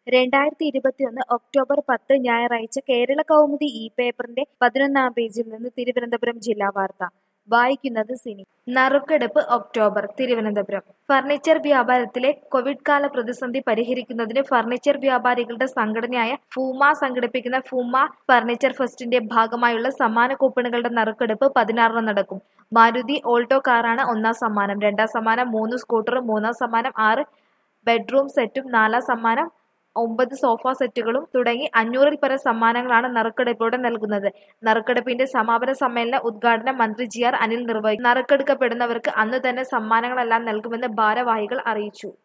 രണ്ടായിരത്തി ഇരുപത്തിയൊന്ന് ഒക്ടോബർ പത്ത് ഞായറാഴ്ച കേരള കൗമുദി ഇ പേപ്പറിന്റെ പതിനൊന്നാം പേജിൽ നിന്ന് തിരുവനന്തപുരം ജില്ലാ വാർത്ത വായിക്കുന്നത് സിനി നറുക്കെടുപ്പ് ഒക്ടോബർ തിരുവനന്തപുരം ഫർണിച്ചർ വ്യാപാരത്തിലെ കോവിഡ് കാല പ്രതിസന്ധി പരിഹരിക്കുന്നതിന് ഫർണിച്ചർ വ്യാപാരികളുടെ സംഘടനയായ ഫൂമ സംഘടിപ്പിക്കുന്ന ഫൂമ ഫർണിച്ചർ ഫെസ്റ്റിന്റെ ഭാഗമായുള്ള സമ്മാന കൂപ്പണുകളുടെ നറുക്കെടുപ്പ് പതിനാറിന് നടക്കും മാരുതി ഓൾട്ടോ കാറാണ് ഒന്നാം സമ്മാനം രണ്ടാം സമ്മാനം മൂന്ന് സ്കൂട്ടറും മൂന്നാം സമ്മാനം ആറ് ബെഡ്റൂം സെറ്റും നാലാം സമ്മാനം ഒമ്പത് സോഫ സെറ്റുകളും തുടങ്ങി അഞ്ഞൂറിൽ പരം സമ്മാനങ്ങളാണ് നറുക്കെടുപ്പിലൂടെ നൽകുന്നത് നറുക്കെടുപ്പിന്റെ സമാപന സമ്മേളന ഉദ്ഘാടനം മന്ത്രി ജി ആർ അനിൽ നിർവഹിക്കും നറുക്കെടുക്കപ്പെടുന്നവർക്ക് അന്ന് തന്നെ സമ്മാനങ്ങളെല്ലാം നൽകുമെന്ന് ഭാരവാഹികൾ അറിയിച്ചു